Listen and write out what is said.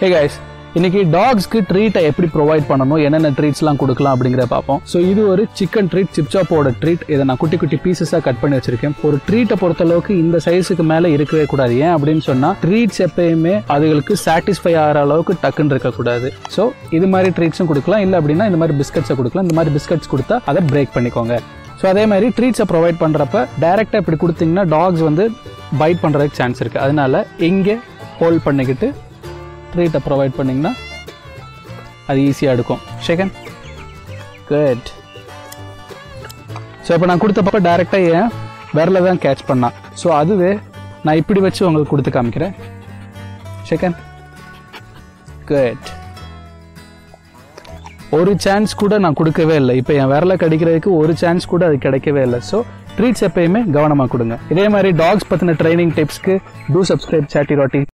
hey guys இன்னைக்கு டாக்ஸ்க்கு ட்ரீட்டை எப்படி provide பண்ணணும் என்னென்ன ட்ரீட்ஸ்லாம் கொடுக்கலாம் அப்படிங்கிறத பார்ப்போம் ஸோ இது ஒரு சிக்கன் ட்ரீட் சிப்சாப்போட ட்ரீட் இதை நான் குட்டி குட்டி பீசஸாக கட் பண்ணி வச்சிருக்கேன் ஒரு ட்ரீட்டை பொறுத்தளவுக்கு இந்த சைஸுக்கு மேலே இருக்கவே கூடாது ஏன் அப்படின்னு சொன்னால் ட்ரீட்ஸ் எப்பயுமே அதுகளுக்கு சாட்டிஸ்ஃபை ஆகிற அளவுக்கு டக்குன்னு இருக்கக்கூடாது ஸோ இது மாதிரி ட்ரீட்ஸும் கொடுக்கலாம் இல்லை அப்படின்னா இந்த மாதிரி பிஸ்கட்ஸை கொடுக்கலாம் இந்த மாதிரி பிஸ்கட்ஸ் கொடுத்தா அதை பிரேக் பண்ணிக்கோங்க ஸோ அதே மாதிரி ட்ரீட்ஸை ப்ரொவைட் பண்ணுறப்ப டைரெக்டாக இப்படி கொடுத்தீங்கன்னா டாக்ஸ் வந்து பைட் பண்ணுறதுக்கு சான்ஸ் இருக்குது அதனால இங்கே ஹோல்ட் பண்ணிக்கிட்டு ட்ரீட்டை ப்ரொவைட் பண்ணிங்கன்னா அது ஈஸியாக எடுக்கும் ஷேகன் குட் ஸோ இப்போ நான் கொடுத்தப்ப டேரெக்டாக ஏன் விரல தான் கேட்ச் பண்ணான் ஸோ அதுவே நான் இப்படி வச்சு உங்களுக்கு கொடுத்து காமிக்கிறேன் ஷேகன் குட் ஒரு சான்ஸ் கூட நான் கொடுக்கவே இல்லை இப்போ என் விரலை கடிக்கிறதுக்கு ஒரு சான்ஸ் கூட அது கிடைக்கவே இல்லை ஸோ ட்ரீட்ஸ் எப்பயுமே கவனமாக கொடுங்க இதே மாதிரி டாக்ஸ் பற்றின ட்ரைனிங் டிப்ஸ்க்கு டூ சப்ஸ்கிரைப் சாட்டி ராட்டி